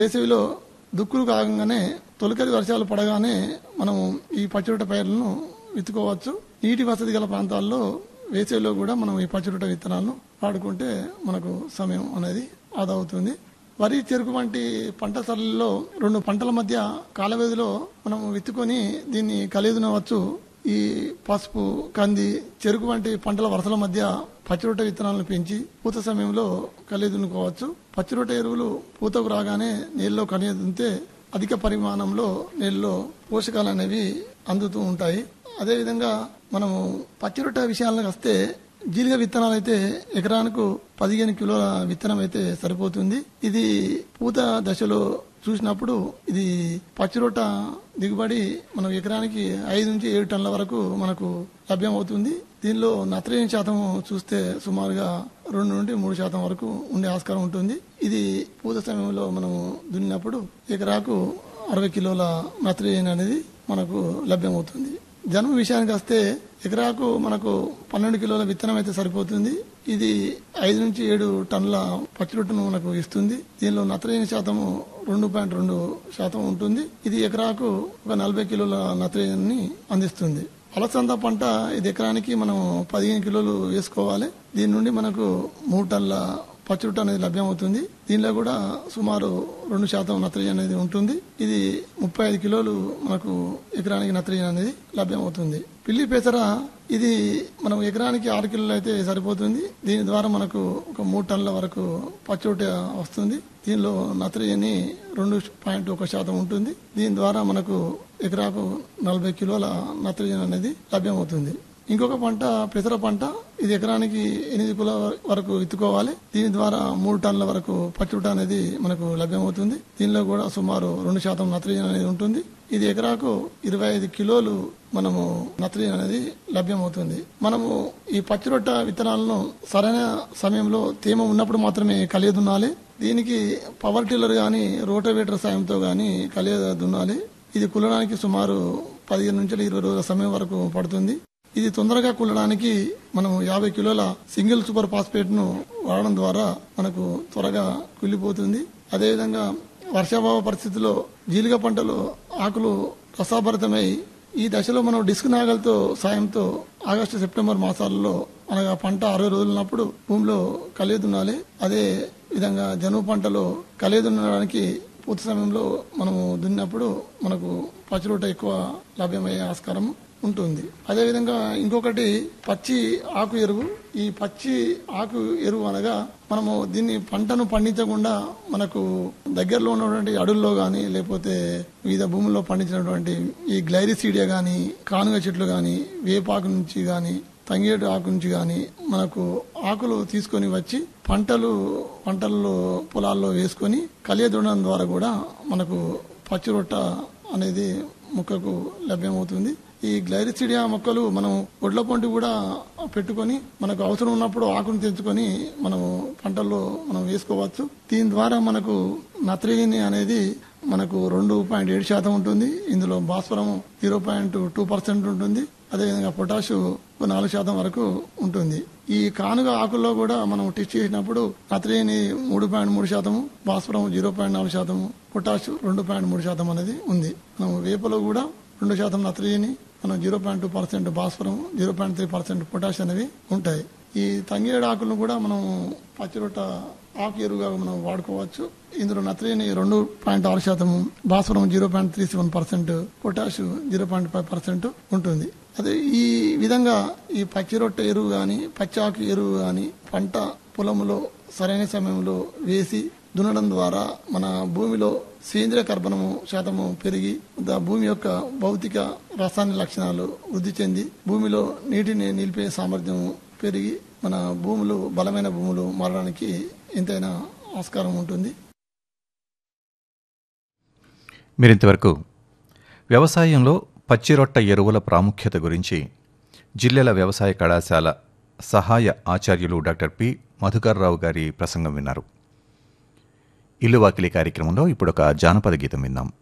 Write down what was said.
వేసవిలో దుక్కులు కాగానే తొలకరి వర్షాలు పడగానే మనం ఈ పచ్చిరొట్ట పైర్లను విత్తుకోవచ్చు నీటి వసతి గల ప్రాంతాల్లో వేసవిలో కూడా మనం ఈ పచ్చిరొట్ట విత్తనాలను వాడుకుంటే మనకు సమయం అనేది ఆదా అవుతుంది వరి చెరుకు వంటి పంట సరళిలో రెండు పంటల మధ్య కాల వ్యవధిలో మనం విత్తుకొని దీన్ని కలిదునవచ్చు ఈ పసుపు కంది చెరుకు వంటి పంటల వరుసల మధ్య పచ్చిరొట్ట విత్తనాలను పెంచి పూత సమయంలో కలిదునుకోవచ్చు పచ్చిరొట్ట ఎరువులు పూతకు రాగానే నీళ్ళలో కలిదుంటే అధిక పరిమాణంలో నీళ్ళలో పోషకాలు అనేవి అందుతూ ఉంటాయి అదేవిధంగా మనము పచ్చిరొట్ట విషయాలకు వస్తే జీలిగ విత్తనాలు అయితే ఎకరానికి పదిహేను కిలోల విత్తనం అయితే సరిపోతుంది ఇది పూత దశలో చూసినప్పుడు ఇది పచ్చిరొట్ట దిగుబడి మనం ఎకరానికి ఐదు నుంచి ఏడు టన్నుల వరకు మనకు లభ్యం అవుతుంది దీనిలో నత్రజని శాతం చూస్తే సుమారుగా రెండు నుండి మూడు శాతం వరకు ఉండే ఆస్కారం ఉంటుంది ఇది పూత సమయంలో మనం దున్నినప్పుడు ఎకరాకు అరవై కిలోల నత్రజని అనేది మనకు లభ్యమవుతుంది జన్మ విషయానికి వస్తే ఎకరాకు మనకు పన్నెండు కిలోల విత్తనం అయితే సరిపోతుంది ఇది ఐదు నుంచి ఏడు టన్నుల పచ్చిరొట్టును మనకు ఇస్తుంది దీనిలో నత్రజని శాతము రెండు పాయింట్ రెండు శాతం ఉంటుంది ఇది ఎకరాకు ఒక నలభై కిలోల నత్రజని అందిస్తుంది అలసంద పంట ఇది ఎకరానికి మనం పదిహేను కిలోలు వేసుకోవాలి దీని నుండి మనకు మూడు టన్నుల పచ్చిరొట్టు అనేది లభ్యమవుతుంది దీనిలో కూడా సుమారు రెండు శాతం నత్రజని అనేది ఉంటుంది ఇది ముప్పై ఐదు కిలోలు మనకు ఎకరానికి నత్రజని అనేది లభ్యమవుతుంది పిల్లి పెసర ఇది మనం ఎకరానికి ఆరు కిలోలు అయితే సరిపోతుంది దీని ద్వారా మనకు ఒక మూడు టన్నుల వరకు పచ్చిరొట్ట వస్తుంది దీనిలో నత్రజని రెండు పాయింట్ ఒక శాతం ఉంటుంది దీని ద్వారా మనకు ఎకరాకు నలభై కిలోల నత్రజని అనేది లభ్యమవుతుంది ఇంకొక పంట పెసర పంట ఇది ఎకరానికి ఎనిమిది కిలో వరకు విత్తుకోవాలి దీని ద్వారా మూడు టన్నుల వరకు పచ్చిరొట్ట అనేది మనకు లభ్యమవుతుంది దీనిలో కూడా సుమారు రెండు శాతం నత్రజని అనేది ఉంటుంది ఇది ఎకరాకు ఇరవై ఐదు కిలోలు మనము నత్రజని అనేది లభ్యమవుతుంది మనము ఈ పచ్చిరొట్ట విత్తనాలను సరైన సమయంలో తేమ ఉన్నప్పుడు మాత్రమే కలియ దున్నాలి దీనికి పవర్ టిల్లర్ గాని రోటోవేటర్ సాయంతో గాని కలియ దున్నాలి ఇది కుల్లడానికి సుమారు పదిహేను నుంచి ఇరవై రోజుల సమయం వరకు పడుతుంది ఇది తొందరగా కుల్లడానికి మనం యాభై కిలోల సింగిల్ సూపర్ ఫాస్ఫేట్ ను వాడడం ద్వారా మనకు త్వరగా కుళ్ళిపోతుంది అదేవిధంగా వర్షాభావ పరిస్థితిలో జీలిగ పంటలో ఆకులు రసాభరితమై ఈ దశలో మనం డిస్క్ నాగలతో సాయంతో ఆగస్టు సెప్టెంబర్ మాసాలలో అనగా పంట అరవై రోజులున్నప్పుడు భూమిలో కలియదున్నాలి అదే విధంగా జనుము పంటలో కలియదున్నడానికి పూత సమయంలో మనము దున్నప్పుడు మనకు పచ్చిరొట్ట ఎక్కువ లభ్యమయ్యే ఆస్కారం ఉంటుంది అదేవిధంగా ఇంకొకటి పచ్చి ఆకు ఎరువు ఈ పచ్చి ఆకు ఎరువు అనగా మనము దీన్ని పంటను పండించకుండా మనకు దగ్గరలో ఉన్నటువంటి అడవుల్లో గాని లేకపోతే వివిధ భూముల్లో పండించినటువంటి ఈ గ్లైరిసీడియా గాని కానుగ చెట్లు గాని వేపాకు నుంచి గాని తంగేడు ఆకు నుంచి గాని మనకు ఆకులు తీసుకొని వచ్చి పంటలు పంటల్లో పొలాల్లో వేసుకొని కలియదుండడం ద్వారా కూడా మనకు పచ్చిరొట్ట అనేది మొక్కకు లభ్యమవుతుంది ఈ గ్లైరిసిడియా మొక్కలు మనం ఒడ్ల పొంటి కూడా పెట్టుకొని మనకు అవసరం ఉన్నప్పుడు ఆకును తెంచుకొని మనం పంటల్లో మనం వేసుకోవచ్చు దీని ద్వారా మనకు నత్రజని అనేది మనకు రెండు పాయింట్ ఏడు శాతం ఉంటుంది ఇందులో భాస్వరం జీరో పాయింట్ టూ పర్సెంట్ ఉంటుంది అదేవిధంగా పొటాషు నాలుగు శాతం వరకు ఉంటుంది ఈ కానుగ ఆకుల్లో కూడా మనం టెస్ట్ చేసినప్పుడు నత్రజని మూడు పాయింట్ మూడు శాతము భాస్వరం జీరో పాయింట్ నాలుగు శాతము పొటాషు రెండు పాయింట్ మూడు శాతం అనేది ఉంది మనం వేపలో కూడా రెండు శాతం నత్రజని మనం జీరో పాయింట్ టూ పర్సెంట్ భాస్వరం zero point three percent potash అనేవి ఉంటాయి ఈ తంగేడు ఆకులను కూడా మనం పచ్చిరొట్ట ఆకు ఎరువుగా మనం వాడుకోవచ్చు ఇందులో నత్రజని రెండు పాయింట్ ఆరు శాతం భాస్వరం zero point three seven percent potash zero point five percent ఉంటుంది అదే ఈ విధంగా ఈ పచ్చిరొట్ట ఎరువు గాని పచ్చాకు ఎరువు గాని పంట పొలంలో సరైన సమయంలో వేసి దున్నడం ద్వారా మన భూమిలో సేంద్రియ కర్బనము శాతము పెరిగి దా భూమి యొక్క భౌతిక రసాయన లక్షణాలు వృద్ధి చెంది భూమిలో నీటిని నిలిపే సామర్థ్యం పెరిగి మన భూములు బలమైన భూములు మారడానికి ఎంతైనా ఆస్కారం ఉంటుంది మీరింతవరకు వ్యవసాయంలో పచ్చిరొట్ట ఎరువుల ప్రాముఖ్యత గురించి జిల్లెల వ్యవసాయ కళాశాల సహాయ ఆచార్యులు డాక్టర్ పి మధుకర్రావు గారి ప్రసంగం విన్నారు ఇల్లు వాకిలి కార్యక్రమంలో ఇప్పుడు ఒక జానపద గీతం విందాం